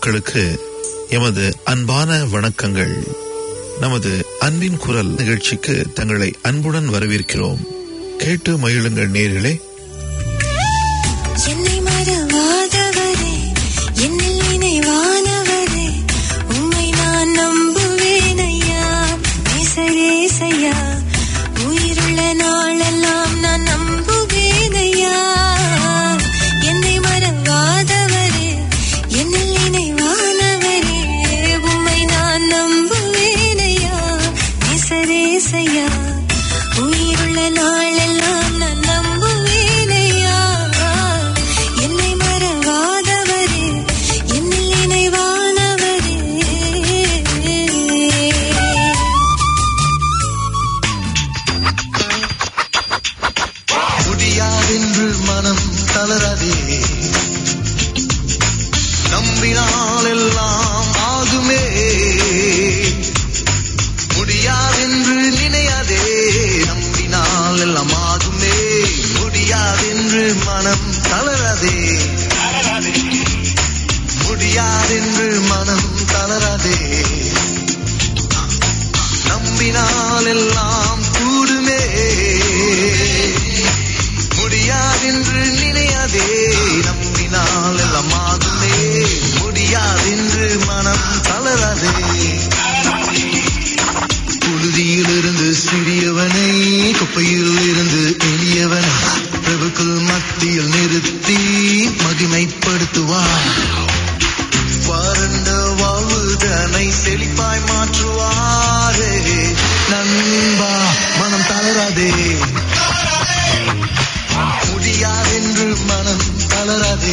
மக்களுக்கு எமது அன்பான வணக்கங்கள் நமது அன்பின் குரல் நிகழ்ச்சிக்கு தங்களை அன்புடன் வரவேற்கிறோம் கேட்டு மகிழுங்கள் நேர்களே என்னை மறவாதவரே என்னில் நினைவானவரே உம்மை நான் நம்புவேன் ஐயா நேசரேசையா உயிருள்ள நாளெல்லாம் நான் நம்புவேன் ஐயா என்னை மறவாதவரே என்னில் நினைவானவரே உம்மை நான் நம்புவேன் ஐயா நேசரேசையா உயிருள்ள நாளெல்லாம் நான் நம்புவேன் ஐயா என்னை மறவாதவரே என்னில் நினைவானவரே முடியாதென்று மனம் தளராதே நம்பினால் எல்லாம் ஆகுமே முடியாதென்று நினையாதே நம்பினால் எல்லாம் ஆகுமே முடியாதென்று மனம் தளராதே முடியாதென்று மனம் தளராதே நம்பினால் எல்லாம் கூடுமே முடியாதென்று நினையாதே நம்பினால் எல்லாம் ஆகுமே முடியாதென்று மனம் தளராதே புழுதியிலிருந்து சிறியவனை குப்பையில் இருந்து எளியவனை பிரபுக்கள் மத்தியில் நிறுத்தி மகிமைப்படுத்துவார் வறண்ட வாழ்வுதனை செழிப்பாய் மாற்றுவாரே நண்பா மனம் தளராதே முடியாதென்று மனம் தளராதே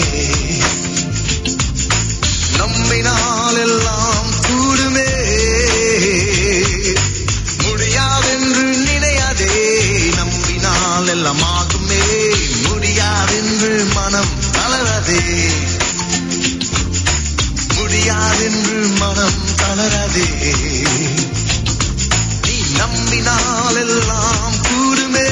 நம்பினால் எல்லாம் கூடுமே முடியாதென்று நினையாதே நம்பினால் எல்லாம் ஆகுமே முடியாதென்று மனம் தளராதே முடியாதென்று மனம் தளராதே நீ நம்பினால் எல்லாம் கூடுமே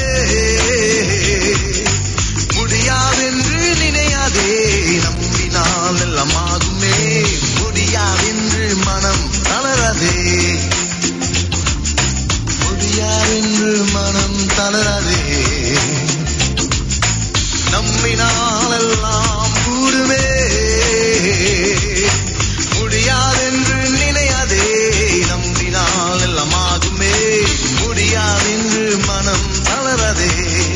முடியாதென்று நினையாதே நம்பினால் எல்லாம் ஆகுமே முடியாதென்று மனம் தளராதே முடியாதென்று மனம் தளராதே நம்பினால் எல்லாம் கூடுமே முடியாதென்று நினையாதே நம்பினால் எல்லாம் ஆகுமே முடியாதென்று மனம் தளராதே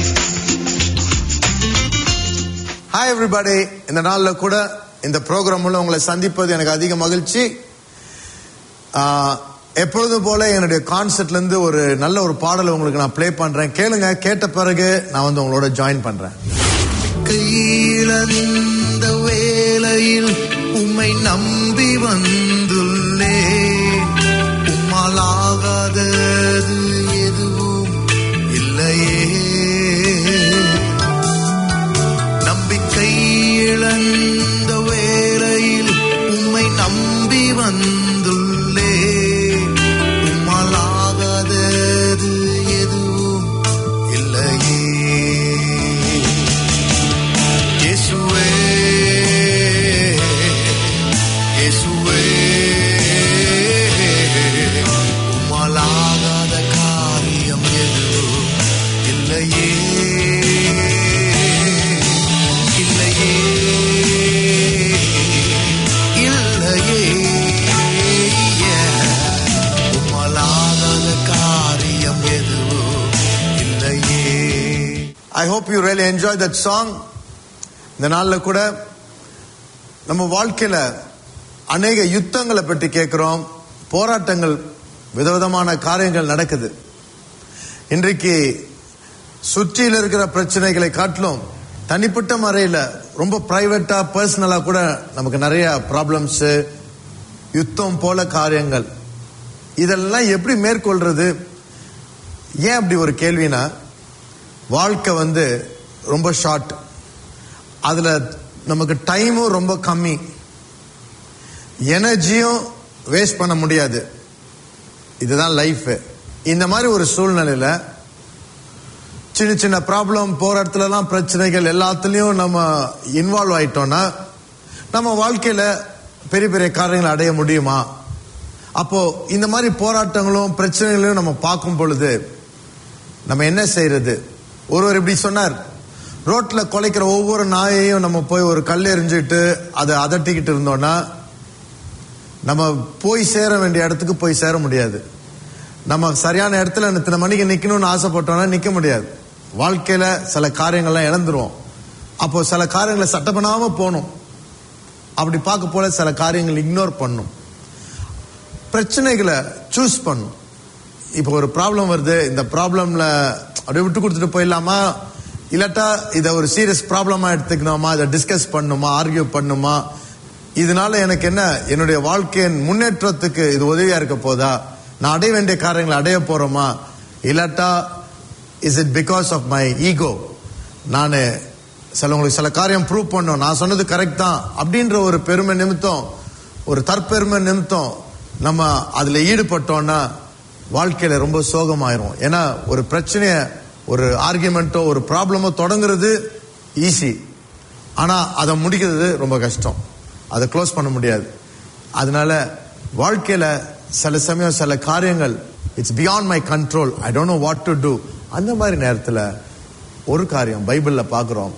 ஹாய் எவ்ரிபடி இந்த நாள்ல கூட இந்த ப்ரோக்ராம் மூலம் உங்களை சந்திப்பது எனக்கு அதிக மகிழ்ச்சி ஆஹ், எப்பொழுதும் போல என்னுடைய கான்செர்ட்ல இருந்து ஒரு நல்ல ஒரு பாடலை உங்களுக்கு நான் ப்ளே பண்றேன் கேளுங்க கேட்ட பிறகு நான் வந்து உங்களோட ஜாயின் பண்றேன் கையிலந்த வேளையில் உம்மை நம்பி வந்துள்ளே உம்மாலாகாதது எதுவும் இல்லையே நம்பிக்கை இழந்த வேளையில் உம்மை நம்பி வந்துள்ளே உம்மாலாகாதது எதுவும் இல்லையே இயேசுவே இயேசுவே உம்மாலாகாத காரியம் எதுவும் இல்லையே இல்லையே இல்லையே உம்மாலாகாத காரியம் எதுவும் இல்லையே I hope you really enjoy that song இந்த நாள்ல கூட நம்ம வாழ்க்கையில அநேக யுத்தங்களை பற்றி கேட்கிறோம் போராட்டங்கள் விதவிதமான காரியங்கள் நடக்குது இன்றைக்கு சுற்றியில் இருக்கிற பிரச்சனைகளை காட்டிலும் தனிப்பட்ட முறையில் ரொம்ப பிரைவேட்டா பர்சனலா கூட நமக்கு நிறைய ப்ராப்ளம்ஸ் யுத்தம் போல காரியங்கள் இதெல்லாம் எப்படி மேற்கொள்றது ஏன் அப்படி ஒரு கேள்வினா வாழ்க்கை வந்து ரொம்ப ஷார்ட் அதுல நமக்கு டைமும் ரொம்ப கம்மி எனர்ஜியும் வேஸ்ட் பண்ண முடியாது இதுதான் லைஃப் இந்த மாதிரி ஒரு சூழ்நிலையில சின்ன சின்ன ப்ராப்ளம் போற இடத்துலலாம் பிரச்சனைகள் எல்லாத்துலயும் நம்ம இன்வால்வ் ஆயிட்டோம்னா நம்ம வாழ்க்கையில பெரிய பெரிய காரியங்களை அடைய முடியுமா அப்போ இந்த மாதிரி போராட்டங்களும் பிரச்சனைகளையும் நம்ம பார்க்கும் பொழுது நம்ம என்ன செய்யறது ஒருவர் இப்படி சொன்னார் ரோட்ல கொலைக்கிற ஒவ்வொரு நாயையும் நம்ம போய் ஒரு கல் எறிஞ்சிட்டு அதை அதட்டிக்கிட்டு இருந்தோம்னா நம்ம போய் சேர வேண்டிய இடத்துக்கு போய் சேர முடியாது நம்ம சரியான இடத்துல இத்தனை மணிக்கு நிக்கணும்னு ஆசைப்பட்டோம்னா நிக்க முடியாது வாழ்க்கையில சில காரியங்கள்லாம் இழந்துருவோம் அப்போ சில காரியங்களை சட்டை பண்ணாம போகணும் அப்படி பார்க்க போல சில காரியங்கள் இக்னோர் பண்ணும் பிரச்சனைகளை சூஸ் பண்ணும் இப்போ ஒரு ப்ராப்ளம் வருது இந்த ப்ராப்ளம்ல அப்படியே விட்டு கொடுத்துட்டு போயிடலாமா இல்லாட்டா இதை ஒரு சீரியஸ் ப்ராப்ளமா எடுத்துக்கணுமா இதை டிஸ்கஸ் பண்ணுமா ஆர்கியூ பண்ணுமா இதனால எனக்கு என்ன என்னுடைய வாழ்க்கையின் முன்னேற்றத்துக்கு இது உதவியா இருக்க போதா நான் அடைய வேண்டிய காரியங்களை அடைய போறோமா இல்லாட்டா is it because of my ego நான் சிலவங்களுக்கு சில காரியம் ப்ரூவ் பண்ணும் நான் சொன்னது கரெக்ட் தான் அப்படின்ற ஒரு பெருமை நிமித்தம் ஒரு தற்பெருமை நிமித்தம் நம்ம அதுல ஈடுபட்டோம்னா வாழ்க்கையில ரொம்ப சோகமாயிரும் ஏன்னா ஒரு பிரச்சனைய ஒரு ஆர்கியூமெண்ட்டோ ஒரு ப்ராப்ளமோ தொடங்குறது ஈஸி ஆனா அதை முடிக்கிறது ரொம்ப கஷ்டம் அதை க்ளோஸ் பண்ண முடியாது அதனால வாழ்க்கையில சில சமயம் சில காரியங்கள் it's beyond my control I don't know what to do அந்த மாதிரி நேரத்துல ஒரு காரியம் பைபிள்ல பார்க்கிறோம்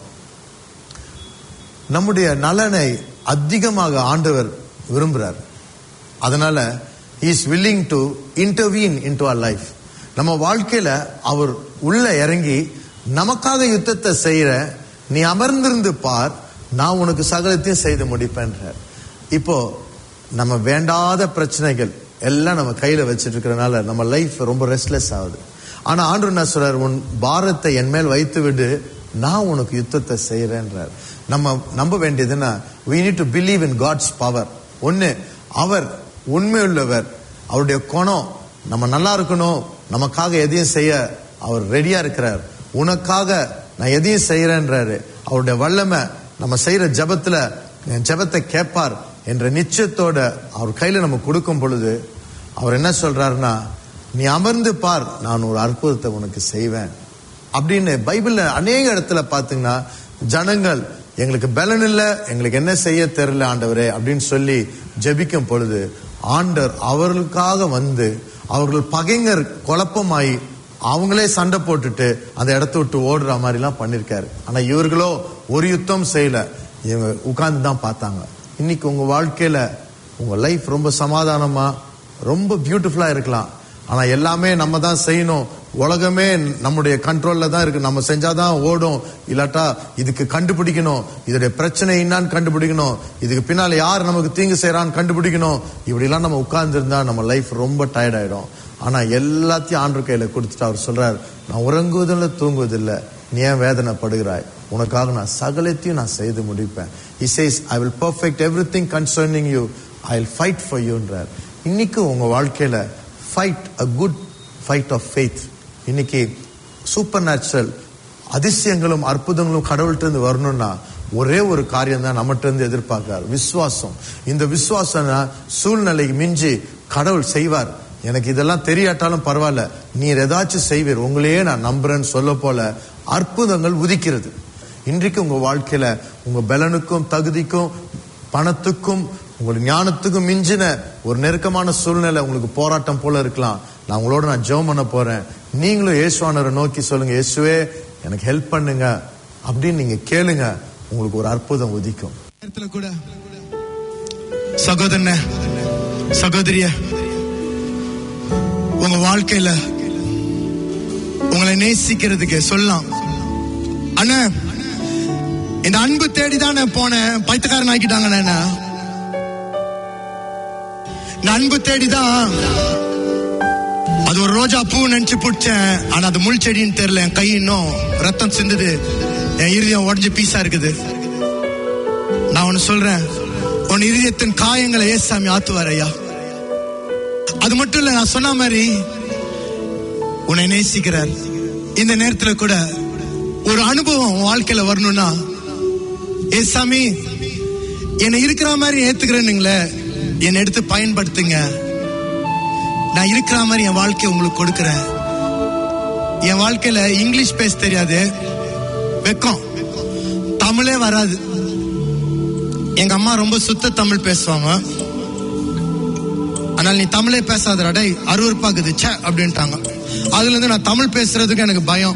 நம்முடைய நலனை அதிகமாக ஆண்டவர் விரும்புறார் அதனால is willing to intervene into our life நம்ம வாழ்க்கையில அவர் உள்ள இறங்கி நமக்காக யுத்தத்தை செய்யற நீ அமர்ந்திருந்து பார் நான் உனக்கு சகலத்தையும் செய்து முடிப்பேன்றார் இப்போ நம்ம வேண்டாத பிரச்சனைகள் எல்லாம் நம்ம கையில வச்சிட்டு இருக்கிறனால நம்ம லைஃப் ரொம்ப ரெஸ்ட்லெஸ் ஆகுது ஆனா ஆண்டு என்ன சொல்றார் உன் பாரத்தை என் மேல் வைத்து விடு நான் உனக்கு யுத்தத்தை செய்யறேன்றார் நம்ம நம்ப வேண்டியதுன்னா we need to believe in God's power ஒன்னு அவர் உண்மையுள்ளவர் அவருடைய குணம் நம்ம நல்லா இருக்கணும் நமக்காக எதையும் செய்ய அவர் ரெடியா இருக்கிறார் உனக்காக நான் எதையும் செய்யறேன்றாரு அவருடைய வல்லமை நம்ம செய்யற ஜெபத்துல என் ஜெபத்தை கேட்பார் என்ற நிச்சயத்தோட அவர் கையில நம்ம கொடுக்கும் பொழுது அவர் என்ன சொல்றாருன்னா நீ அமர்ந்து பார் நான் ஒரு அற்புதத்தை உனக்கு செய்வேன் அப்படின்னு பைபிள்ல அநேக இடத்துல பாத்தீங்கன்னா ஜனங்கள் எங்களுக்கு பலன் இல்ல எங்களுக்கு என்ன செய்ய தெரியல ஆண்டவரே அப்படின்னு சொல்லி ஜெபிக்கும் பொழுது ஆண்டர் அவர்களுக்காக வந்து அவர்கள் பகைஞர் குழப்பமாயி அவங்களே சண்டை போட்டுட்டு அந்த இடத்த விட்டு ஓடுற மாதிரிலாம் பண்ணிருக்காரு ஆனா இவர்களோ ஒரு யுத்தம் செய்யல இவங்க உட்கார்ந்து தான் பார்த்தாங்க இன்னைக்கு உங்க வாழ்க்கையில உங்க லைஃப் ரொம்ப சமாதானமா ரொம்ப பியூட்டிஃபுல்லா இருக்கலாம் ஆனா எல்லாமே நம்ம தான் செய்யணும் உலகமே நம்முடைய கண்ட்ரோல்ல தான் இருக்கு நம்ம செஞ்சாதான் ஓடும் இல்லாட்டா இதுக்கு கண்டுபிடிக்கணும் இதோடைய பிரச்சனை என்னான்னு கண்டுபிடிக்கணும் இதுக்கு பின்னால யார் நமக்கு தீங்கு செய்யறான்னு கண்டுபிடிக்கணும் இப்படி எல்லாம் நம்ம உட்கார்ந்து இருந்தா நம்ம லைஃப் ரொம்ப டயர்ட் ஆயிடும் ஆனா எல்லாத்தையும் ஆண்டு கையில கொடுத்துட்டு அவர் சொல்றார் நான் உறங்குவதில்லை தூங்குவதில்லை நீ ஏன் வேதனைப்படுகிறாய் உனக்காக நான் சகலத்தையும் நான் செய்து முடிப்பேன் he says i will perfect everything concerning you i will fight for youன்றார் இன்னைக்கு உங்க வாழ்க்கையில fight a good fight of faith இன்னைக்கு சூப்பர் நேச்சுரல் அதிசயங்களும் அற்புதங்களும் கடவுள்கிட்ட இருந்து வரணும்னா ஒரே ஒரு காரியம் தான் நம்மகிட்ட இருந்து எதிர்பார்க்கிறார் விசுவாசம் இந்த விசுவாசம் சூழ்நிலைக்கு மிஞ்சி கடவுள் செய்வார் எனக்கு இதெல்லாம் தெரியாட்டாலும் பரவாயில்ல நீர் ஏதாச்சும் செய்வீர் உங்களையே நான் நம்புறேன்னு சொல்ல போல அற்புதங்கள் உதிக்கிறது இன்றைக்கு உங்க வாழ்க்கையில உங்க பலனுக்கும் தகுதிக்கும் பணத்துக்கும் உங்களுக்கு ஞானத்துக்கும் மிஞ்சின ஒரு நெருக்கமான சூழ்நிலை உங்களுக்கு போராட்டம் போல இருக்கலாம் நான் உங்களோட நான் ஜெபம் பண்ண போறேன் நீங்களும் இயேசுவானவரை நோக்கி சொல்லுங்க இயேசுவே எனக்கு ஹெல்ப் பண்ணுங்க அப்படின்னு நீங்க கேளுங்க உங்களுக்கு ஒரு அற்புதம் உதிக்கும் நேரத்துல கூட சகோதரன சகோதரிய உங்க வாழ்க்கையில உங்களை நேசிக்கிறதுக்கு சொல்லலாம் அண்ணா இந்த அன்பு தேடி தான் நான் போனேன் பைத்தக்காரன் ஆக்கிட்டாங்க என்ன இந்த அன்பு தேடி தான் அது ஒரு ரோஜா பூ நினைச்சு பிடிச்சேன் ஆனா அது முள் செடின்னு தெரியல என் கை இன்னும் ரத்தம் சிந்துது என் இருதயம் உடஞ்சு பீஸா இருக்குது நான் ஒன்னு சொல்றேன் உன் இருதயத்தின் காயங்களை ஏசாமி ஆத்துவார் ஐயா அது மட்டும் இல்ல நான் சொன்ன மாதிரி உன்னை நேசிக்கிறார் இந்த நேரத்துல கூட ஒரு அனுபவம் உன் வாழ்க்கையில வரணும்னா ஏசாமி என்னை இருக்கிற மாதிரி ஏத்துக்கிறேன்னுங்களே என்னை எடுத்து பயன்படுத்துங்க நான் இருக்கிற மாதிரி என் வாழ்க்கையை உங்களுக்கு கொடுக்கிறேன் என் வாழ்க்கையில இங்கிலீஷ் பேச தெரியாது வெக்கம் தமிழே வராது எங்க அம்மா ரொம்ப சுத்த தமிழ் பேசுவாங்க ஆனால் நீ தமிழே பேசாதடா டேய் அருவருப்பாக்குது ச்சே அப்படின்ட்டாங்க அதுல இருந்து நான் தமிழ் பேசுறதுக்கு எனக்கு பயம்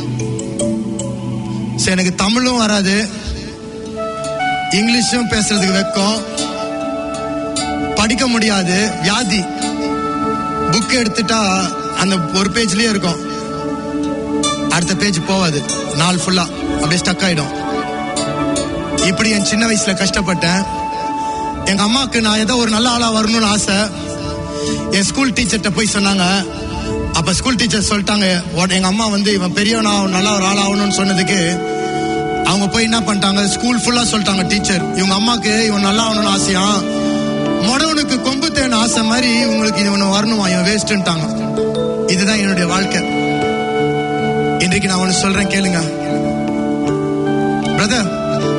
சரி எனக்கு தமிழும் வராது இங்கிலீஷும் பேசுறதுக்கு வெக்கம் படிக்க முடியாது வியாதி புக் எடுத்துட்டா அந்த ஒரு பேஜ்லயே இருக்கும் அடுத்த பேஜ் போவாது நாள் ஃபுல்லா அப்படியே ஸ்டக் ஆயிடும் இப்படி என் சின்ன வயசுல கஷ்டப்பட்டேன் எங்க அம்மாவுக்கு நான் ஏதோ ஒரு நல்ல ஆளா வரணும்னு ஆசை என் ஸ்கூல் டீச்சர்கிட்ட போய் சொன்னாங்க அப்ப ஸ்கூல் டீச்சர் சொல்லிட்டாங்க உடனே எங்க அம்மா வந்து இவன் பெரியவனா நல்ல ஒரு ஆள் ஆகணும்னு சொன்னதுக்கு அவங்க போய் என்ன பண்ணிட்டாங்க ஸ்கூல் ஃபுல்லா சொல்லிட்டாங்க டீச்சர் இவங்க அம்மாக்கு இவன் நல்லா ஆகணும்னு ஆசையா மொடவனுக்கு கொம்பு தேன் ஆசை மாதிரி உங்களுக்கு இவன் வரணுமா இவன் வேஸ்ட்ன்ட்டாங்க இதுதான் என்னுடைய வாழ்க்கை இன்றைக்கு நான் ஒன்னு சொல்றேன் கேளுங்க பிரதர்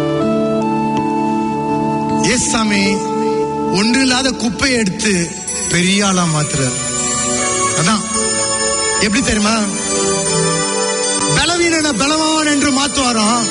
எஸ் சாமி ஒன்று இல்லாத குப்பையை எடுத்து பெரிய ஆளா மாத்துறார் அதான் எப்படி தெரியுமா பலவீனனை பலவான் என்று மாத்துவாராம்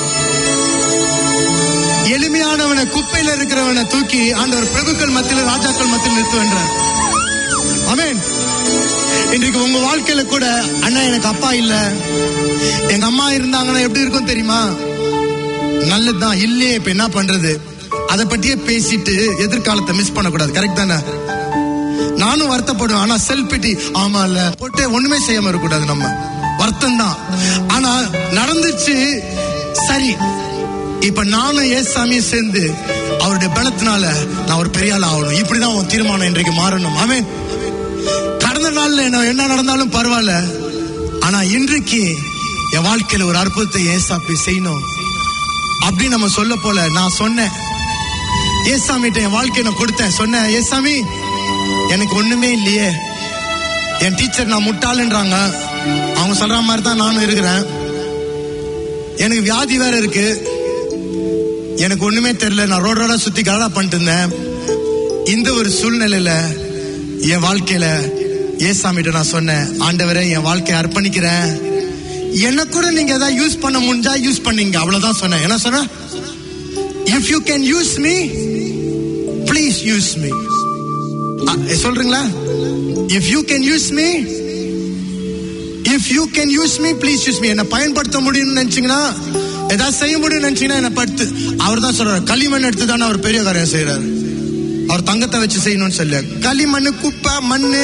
எளிமையானவனை குப்பையில இருக்கிறவனை தூக்கி ஆண்டவர் பிரபுக்கள் மத்தியில் ராஜாக்கள் மத்தியில் நிறுத்துவென்றார் ஆமென் இன்றைக்கு உங்க வாழ்க்கையில கூட அண்ணா எனக்கு அப்பா இல்ல எங்க அம்மா இருந்தாங்கன்னா எப்படி இருக்கும் தெரியுமா நல்லதுதான் இல்லையே இப்ப என்ன பண்றது அதை பத்தியே பேசிட்டு எதிர்காலத்தை மிஸ் பண்ணக்கூடாது கரெக்ட் தானே நானும் வருத்தப்படுவேன் ஆனா செல்ஃப் பிட்டி ஆமா இல்ல போட்டு ஒண்ணுமே செய்யாம இருக்கக்கூடாது நம்ம வருத்தம் தான் ஆனா நடந்துச்சு சரி இப்ப நானும் ஏசாமியும் சேர்ந்து அவருடைய பலத்தினால நான் ஒரு பெரிய ஆள் ஆகணும் இப்படிதான் உன் தீர்மானம் இன்றைக்கு மாறணும் ஆமென் கடந்த நாள்ல என்ன என்ன நடந்தாலும் பரவாயில்ல ஆனா இன்றைக்கு என் வாழ்க்கையில ஒரு அற்புதத்தை ஏசாப்பி செய்யணும் அப்படின்னு நம்ம சொல்ல போல நான் சொன்னேன் ஏசாமிட்ட என் வாழ்க்கையை நான் கொடுத்தேன் சொன்னேன் ஏசாமி எனக்கு ஒண்ணுமே இல்லையே என் டீச்சர் நான் முட்டாளுன்றாங்க அவங்க சொல்ற மாதிரி தான் நானும் இருக்கிறேன் எனக்கு வியாதி வேற இருக்கு எனக்கு ஒண்ணுமே தெரியல நான் ரோட் ரோடா சுத்தி கலடா பண்ணிட்டு இருந்தேன் இந்த ஒரு சூழ்நிலையில என் வாழ்க்கையில ஏசாமிட்ட நான் சொன்னேன் ஆண்டவரே என் வாழ்க்கையை அர்ப்பணிக்கிறேன் என்ன கூட நீங்க ஏதாவது யூஸ் பண்ண முடிஞ்சா யூஸ் பண்ணீங்க அவ்வளவுதான் சொன்னேன் என்ன சொன்ன if you can use me please use me சொல்றீங்களா if you can use me if you can use me please use me என்ன பயன்படுத்த முடியும்னு நினைச்சீங்கன்னா ஏதாவது செய்ய முடியும்னு நினைச்சீங்கன்னா என்ன படுத்து அவர் தான் சொல்றாரு களிமண் எடுத்து தானே அவர் பெரிய காரியம் செய்யறாரு அவர் தங்கத்தை வச்சு செய்யணும்னு சொல்ல களிமண் குப்பை மண்ணு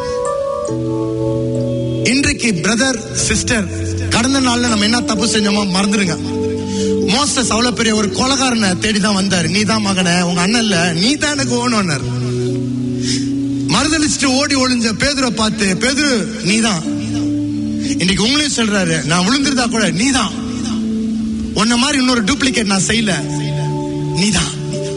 இன்றைக்கு பிரதர் சிஸ்டர் கடந்த நாள்ல நம்ம என்ன தப்பு செஞ்சோமோ மறந்துடுங்க மோசஸ் அவ்வளவு பெரிய ஒரு கொலகாரனை தேடி தான் வந்தாரு நீ தான் மகனை உங்க அண்ணன் இல்ல நீ தான் எனக்கு ஓணும்னார் மறுதளிச்சுட்டு ஓடி ஒளிஞ்ச பேதுரை பார்த்து பேதுரு நீ தான் இன்னைக்கு உங்களையும் சொல்றாரு நான் விழுந்திருந்தா கூட நீ தான் உன்ன மாதிரி இன்னொரு டூப்ளிகேட் நான் செய்யல நீ தான்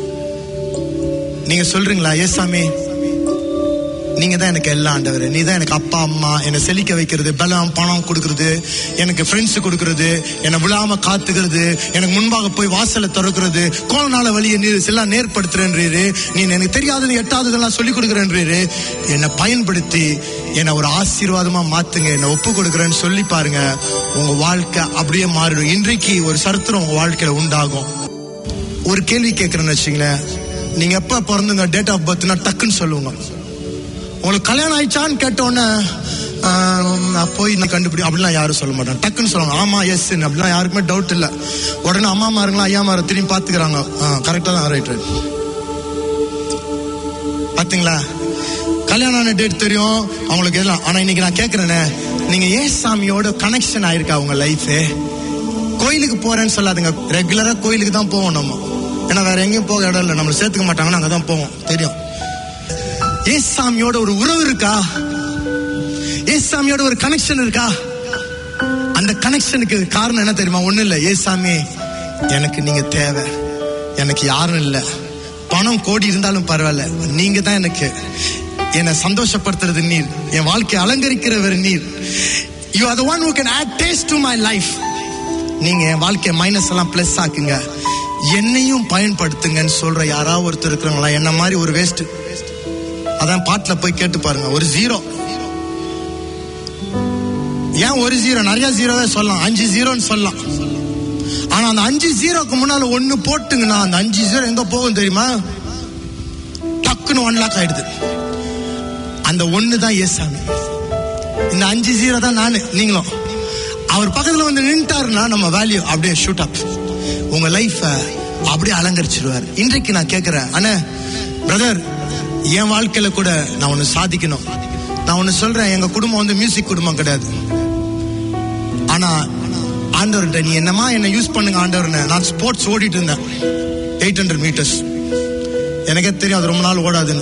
நீங்க சொல்றீங்களா எஸ் சாமி நீங்க தான் எனக்கு எல்லாம் ஆண்டவர் நீ தான் எனக்கு அப்பா அம்மா என்னை செழிக்க வைக்கிறது பலம் பணம் கொடுக்கறது எனக்கு ஃப்ரெண்ட்ஸ் கொடுக்கறது என்னை விழாம காத்துக்கிறது எனக்கு முன்பாக போய் வாசலை திறக்கிறது கோலநாள வழியை நீ எல்லாம் நேர்படுத்துறேன்றீரு நீ எனக்கு தெரியாதது எட்டாவதெல்லாம் சொல்லி கொடுக்குறேன்றீரு என்னை பயன்படுத்தி என்னை ஒரு ஆசீர்வாதமா மாத்துங்க என்னை ஒப்பு கொடுக்குறேன்னு சொல்லி பாருங்க உங்க வாழ்க்கை அப்படியே மாறிடும் இன்றைக்கு ஒரு சரித்திரம் உங்க வாழ்க்கையில உண்டாகும் ஒரு கேள்வி கேட்கறேன்னு வச்சுங்களேன் நீங்க எப்ப பிறந்துங்க டேட் ஆஃப் பர்த்னா டக்குன்னு சொல்லுவாங்க உங்களுக்கு கல்யாணம் ஆயிடுச்சான்னு கேட்டோன்னே நான் போய் நான் கண்டுபிடி அப்படிலாம் யாரும் சொல்ல மாட்டாங்க டக்குன்னு சொல்லுவாங்க ஆமா எஸ் அப்படிலாம் யாருக்குமே டவுட் இல்லை உடனே அம்மா மாருங்களா ஐயா மார திரும்பி பார்த்துக்கிறாங்க கரெக்டாக தான் ரைட் ரைட் பார்த்தீங்களா கல்யாணம் ஆன டேட் தெரியும் அவங்களுக்கு எல்லாம் ஆனா இன்னைக்கு நான் கேட்கறேனே நீங்க ஏன் சாமியோட கனெக்ஷன் ஆயிருக்கா உங்க லைஃப் கோயிலுக்கு போறேன்னு சொல்லாதுங்க ரெகுலரா கோயிலுக்கு தான் போவோம் நம்ம ஏன்னா வேற எங்கேயும் போக இடம் இல்லை நம்மளை சேர்த்துக்க மாட்டாங்கன்னா அங்கே தான் போவோம் தெரியும் ஏசாமியோட ஒரு உறவு இருக்கா ஏசாமியோட ஒரு கனெக்ஷன் இருக்கா அந்த கனெக்ஷனுக்கு காரணம் என்ன தெரியுமா ஒண்ணு இல்ல ஏசாமி எனக்கு நீங்க தேவை எனக்கு யாரும் இல்ல பணம் கோடி இருந்தாலும் பரவாயில்ல நீங்க தான் எனக்கு என்னை சந்தோஷப்படுத்துறது நீர் என் வாழ்க்கையை அலங்கரிக்கிறவர் நீர் you are the one who can add taste to my life நீங்க என் வாழ்க்கை மைனஸ் எல்லாம் பிளஸ் ஆக்குங்க என்னையும் பயன்படுத்துங்கன்னு சொல்ற யாராவது ஒருத்தர் இருக்கிறாங்களா என்ன மாதிரி ஒரு வேஸ்ட் அதான் பாட்டுல போய் கேட்டு பாருங்க ஒரு ஜீரோ ஏன் ஒரு ஜீரோ நிறைய ஜீரோவே சொல்லலாம் அஞ்சு ஜீரோன்னு சொல்லலாம் ஆனா அந்த அஞ்சு ஜீரோக்கு முன்னால ஒண்ணு போட்டுங்கன்னா அந்த அஞ்சு ஜீரோ எங்க போகும் தெரியுமா டக்குன்னு ஒன் லாக் ஆயிடுது அந்த ஒண்ணு தான் ஏசாமி இந்த அஞ்சு ஜீரோ தான் நானு நீங்களும் அவர் பக்கத்துல வந்து நின்ட்டாருன்னா நம்ம வேல்யூ அப்படியே ஷூட் அப் உங்க லைஃப அப்படியே அலங்கரிச்சிருவார் இன்றைக்கு நான் கேட்கிறேன் அண்ணே பிரதர் என் வாழ்க்கையில கூட நான் ஒன்னு சாதிக்கணும் நான் ஒன்னு சொல்றேன் எங்க குடும்பம் வந்து மியூசிக் குடும்பம் கிடையாது ஆனா ஆண்டவர்கிட்ட நீ என்னமா என்ன யூஸ் பண்ணுங்க ஆண்டவர்னு நான் ஸ்போர்ட்ஸ் ஓடிட்டு இருந்தேன் எயிட் ஹண்ட்ரட் மீட்டர்ஸ் எனக்கே தெரியும் அது ரொம்ப நாள் ஓடாதுன்னு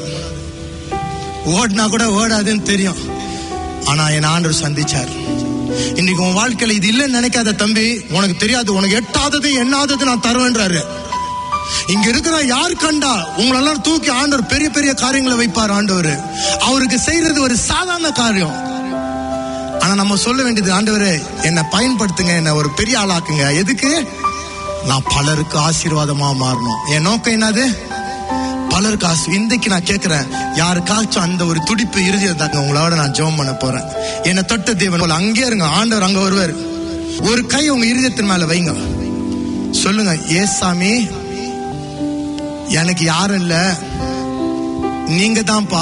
ஓடினா கூட ஓடாதுன்னு தெரியும் ஆனா என் ஆண்டவர் சந்திச்சார் இன்னைக்கு உன் வாழ்க்கையில இது இல்லைன்னு நினைக்காத தம்பி உனக்கு தெரியாது உனக்கு எட்டாதது எண்ணாதது நான் தருவேன்றாரு இங்க இருக்கிற யார் கண்டா உங்களெல்லாம் தூக்கி ஆண்டவர் பெரிய பெரிய காரியங்களை வைப்பார் ஆண்டவர் அவருக்கு செய்யறது ஒரு சாதாரண காரியம் ஆனா நம்ம சொல்ல வேண்டியது ஆண்டவரே என்னை பயன்படுத்துங்க என்ன ஒரு பெரிய ஆளாக்குங்க எதுக்கு நான் பலருக்கு ஆசீர்வாதமா மாறணும் என் நோக்கம் என்னது பலருக்கு ஆசி இன்றைக்கு நான் கேட்கிறேன் யாருக்காச்சும் அந்த ஒரு துடிப்பு இறுதியை தாங்க உங்களோட நான் ஜெபம் பண்ண போறேன் என்னை தொட்ட தேவன் போல அங்கே இருங்க ஆண்டவர் அங்க வருவார் ஒரு கை உங்க இருதயத்தின் மேல வைங்க சொல்லுங்க ஏசாமி எனக்கு யாரும் இல்ல நீங்க தான்ப்பா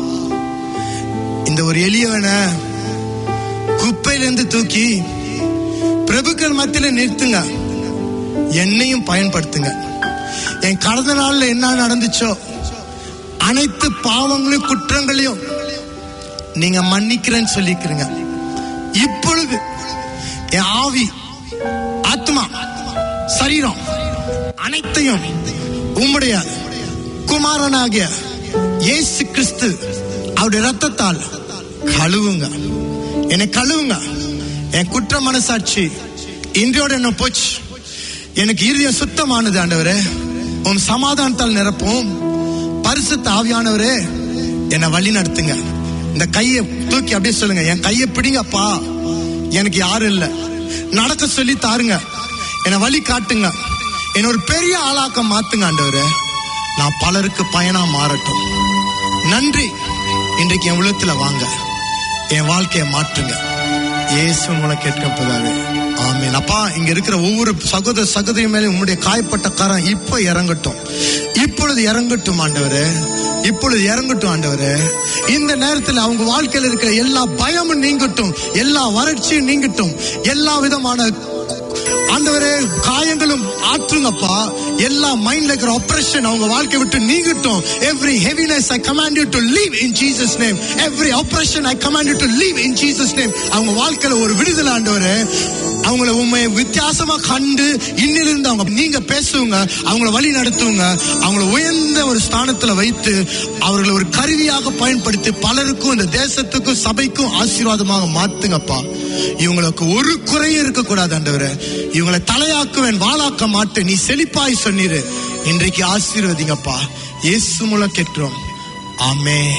இந்த ஒரு எளியவனை குப்பையிலிருந்து தூக்கி பிரபுக்கள் மத்தியில நிறுத்துங்க என்னையும் பயன்படுத்துங்க என் கடந்த நாள்ல என்ன நடந்துச்சோ அனைத்து பாவங்களையும் குற்றங்களையும் நீங்க மன்னிக்கிறேன்னு சொல்லிக்கிறீங்க இப்பொழுது என் ஆவி ஆத்மா சரீரம் அனைத்தையும் உம்முடைய குமாரனாகிய இயேசு கிறிஸ்து அவருடைய ரத்தத்தால் கழுவுங்க என்னை கழுவுங்க என் குற்ற மனசாட்சி இன்றையோட என்ன போச்சு எனக்கு இருதயம் சுத்தமானது ஆண்டவரே உன் சமாதானத்தால் நிரப்பும் பரிசுத்த ஆவியானவரே என்னை வழி நடத்துங்க இந்த கையை தூக்கி அப்படியே சொல்லுங்க என் கையை பிடிங்கப்பா எனக்கு யாரும் இல்லை நடக்க சொல்லி தாருங்க என்னை வழி காட்டுங்க என்ன ஒரு பெரிய ஆளாக்க மாத்துங்க ஆண்டவரே நான் பலருக்கு பயனா மாறட்டும் நன்றி இன்றைக்கு என் உள்ளத்துல வாங்க என் வாழ்க்கையை மாற்றுங்க இயேசு மூலம் கேட்கப்பதாவே ஆமீன் அப்பா இங்க இருக்கிற ஒவ்வொரு சகோதர சகோதரி மேலே உங்களுடைய காயப்பட்ட கரம் இப்ப இறங்கட்டும் இப்பொழுது இறங்கட்டும் ஆண்டவரே இப்பொழுது இறங்கட்டும் ஆண்டவரே இந்த நேரத்தில் அவங்க வாழ்க்கையில் இருக்கிற எல்லா பயமும் நீங்கட்டும் எல்லா வறட்சியும் நீங்கட்டும் எல்லா விதமான ஆண்டவரே காயங்களும் ஆற்றுங்கப்பா எல்லா மைண்ட்ல இருக்கிற ஆப்ரேஷன் அவங்க வாழ்க்கை விட்டு நீங்கட்டும் every heaviness I command you to leave in Jesus name every oppression I command you to leave in Jesus name அவங்க வாழ்க்கையில ஒரு விடுதலை ஆண்டவரே அவங்கள உண்மை வித்தியாசமா கண்டு இன்னிலிருந்து அவங்க நீங்க பேசுவங்க அவங்கள வழி நடத்துவங்க அவங்கள உயர்ந்த ஒரு ஸ்தானத்துல வைத்து அவர்களை ஒரு கருவியாக பயன்படுத்தி பலருக்கும் இந்த தேசத்துக்கும் சபைக்கும் ஆசீர்வாதமாக மாத்துங்கப்பா இவங்களுக்கு ஒரு குறையும் இருக்கக்கூடாது ஆண்டவரே இவங்களை தலையாக்குவேன் வாளாக்க மாட்டேன் நீ செழிப்பாய் சொன்னீரு இன்றைக்கு ஆசீர்வதிங்கப்பா இயேசு மூலம் கேட்கிறோம் ஆமென்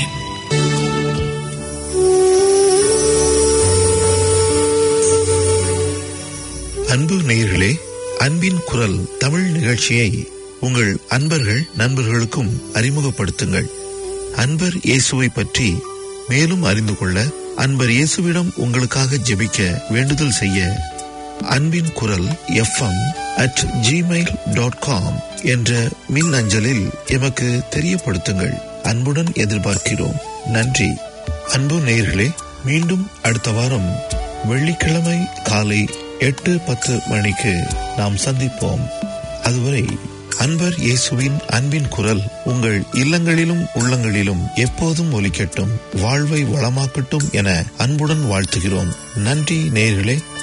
அன்பு நேயர்களே அன்பின் குரல் தமிழ் நிகழ்ச்சியை உங்கள் அன்பர்கள் நண்பர்களுக்கும் அறிமுகப்படுத்துங்கள் அன்பர் இயேசுவை பற்றி மேலும் அறிந்து கொள்ள அன்பர் இயேசுவிடம் உங்களுக்காக ஜெபிக்க வேண்டுதல் செய்ய அன்பின் குரல் FM at Gmail dot com என்ற மின் அஞ்சலில் எமக்கு தெரியப்படுத்துங்கள் அன்புடன் எதிர்பார்க்கிறோம் நன்றி அன்பு நேயர்களே மீண்டும் அடுத்த வாரம் வெள்ளிக்கிழமை காலை எட்டு பத்து மணிக்கு நாம் சந்திப்போம் அதுவரை அன்பர் இயேசுவின் அன்பின் குரல் உங்கள் இல்லங்களிலும் உள்ளங்களிலும் எப்போதும் ஒலிக்கட்டும் வாழ்வை வளமாக்கட்டும் என அன்புடன் வாழ்த்துகிறோம் நன்றி நேயர்களே